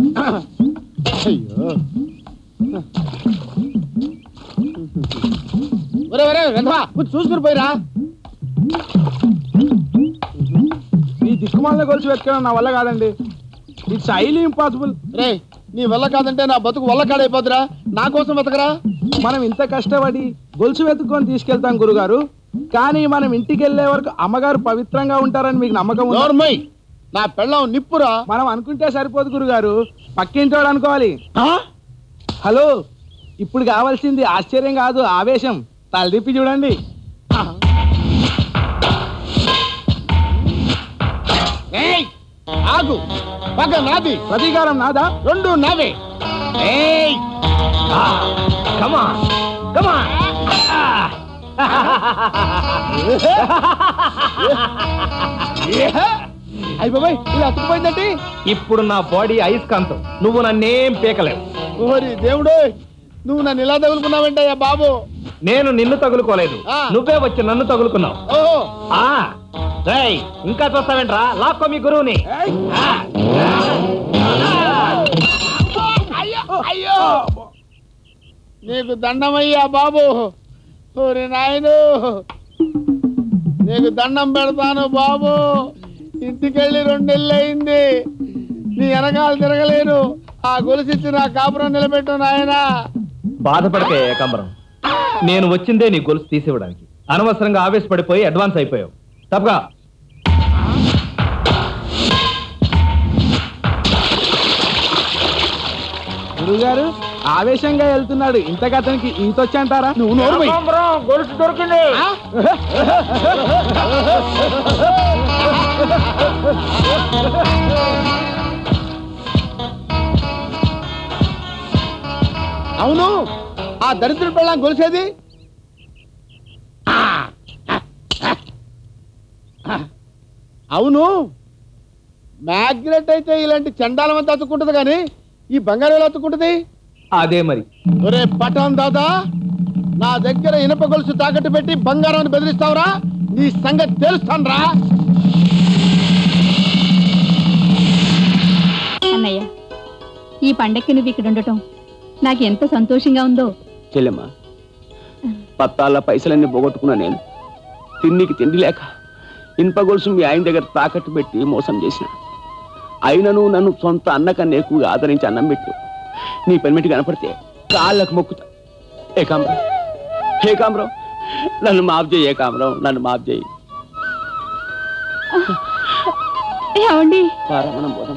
అయ్యో ఒరే ఒరే వెధవా కొంచెం చూసుకుని పోయిరా ఈ దిక్కుమాల గొలుసు వెతకడం నా వల్ల కాదండి ఇట్స్ హైలీ ఇంపాసిబుల్ రే నీ వల్ల కాదంటే నా బతుకు వల్ల కాడైపోతురా నా కోసం వెతకరా మనం ఇంత కష్టపడి గొలుసు వెతుక్కొని తీసుకెళ్తాం గురుగారు కానీ మనం ఇంటికి వెళ్ళే వరకు అమ్మగారు పవిత్రంగా ఉంటారని మీకు నమ్మకం ఉందా? నోర్మయ్ నా పెళ్ళం నిప్పురా మనం అనుకుంటే సరిపోదు గురుగారు పక్కింటోడు అనుకోవాలి ఆ? హలో ఇప్పుడు కావాల్సింది ఆశ్చర్యం కాదు ఆవేశం తలదిప్పి చూడండి ఏయ్ ఆగు పగ నాది ప్రతీకారం నాదా రెండు నావే ఏయ్ కమా కమా అయ్యి బాబాయ్ ఇది అతుకుపోయిందంటే ఇప్పుడు నా బాడీ అయస్కాంతం నువ్వు నన్నేం పీకలేవు ఓరి దేవుడు నువ్వు నన్ను ఇలా తగులుకున్నావేంటయ్యా బాబు నేను నిన్ను తగులుకోలేదు ఆ. నువ్వే వచ్చి నన్ను తగులుకున్నావు ఓహో ఆ రేయ్ ఇంకా చూస్తావేంట్రా లాక్కో మీ గురువుని ఆ. అయ్యో నీకు దండమయ్యా బాబు ఓరి నాయను నీకు దండం పెడతాను బాబు ఇంటికెళ్ళి రెండెళ్ళు అయింది నీ వెనకాల తిరగలేను ఆ గొలుసిచ్చి నా కాపురం నిలబెట్టు నాయనా బాధపడకే ఏకాంబరం నేను వచ్చిందే నీ గొలుసు తీసివ్వడానికి అనవసరంగా ఆవేశపడిపోయి అడ్వాన్స్ అయిపోయావు తప్పగా గురుగారు ఆవేశంగా వెళ్తున్నాడు ఇంతకు అతనికి ఈత వచ్చి అంటారా నువ్వు నోరు మూయ్. గొలుసు దొరికింది ఆ? అవును ఆ దరిద్ర పెళ్ళం గొలిసేది అవును మ్యాగ్నెట్ అయితే ఇలాంటి చండాలం అంతా అతుక్కుంటది కానీ ఈ బంగారం ఎలా అతుక్కుంటది అదే మరి ఒరే పటాన్ దాదా నా దగ్గర ఇనప గొలుసు తాకట్టు పెట్టి బంగారాన్ని బెదిరిస్తావురా నీ సంగతి తెలుస్తాను రా అన్నయ్య ఈ పండక్కి నువ్వు ఇక్కడ ఉండటం నాకు ఎంత సంతోషంగా ఉందో చెల్లెమ్మా పత్తాల పైసలన్నీ పోగొట్టుకున్నా నేను తిండికి తిండి లేక ఇనుప గొలుసు మీ ఆయన దగ్గర తాకట్టు పెట్టి మోసం చేసిన అయినను నన్ను సొంత అన్నకన్నా ఎక్కువగా ఆదరించి అన్నం పెట్టు నీ పెనిమిటి కనపడితే కాళ్ళకు మొక్కుతా ఏకాంబరం ఏకాంబరం నన్ను మాఫ్ చేయి ఏకాంబరం నన్ను మాఫ్ చేయి ఏమండి పారా మనం పోదాం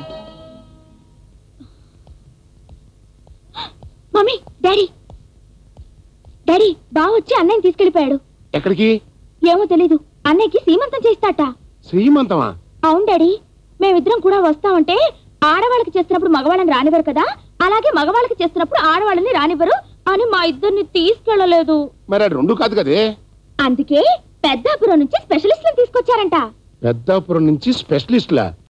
మమ్మీ డాడీ డాడీ బావ వచ్చి అన్నయ్య తీసుకెళ్లిపోయాడు ఎక్కడికి ఏమో తెలీదు అన్నయ్యకి సీమంతం చేస్తాట శ్రీమంతమా అవును డాడీ మేమిద్దరం కూడా వస్తామంటే ఆడవాళ్ళకి చేస్తున్నప్పుడు మగవాళ్ళని రానివ్వరు కదా అలాగే మగవాళ్ళకి చేస్తున్నప్పుడు ఆడవాళ్ళని రానివ్వరు అని మా ఇద్దరిని తీసుకెళ్ళలేదు మరి అది రెండు కాదు కదే అందుకే పెద్దాపురం నుంచి స్పెషలిస్ట్లను తీసుకొచ్చారంట పెద్దాపురం నుంచి స్పెషలిస్ట్లా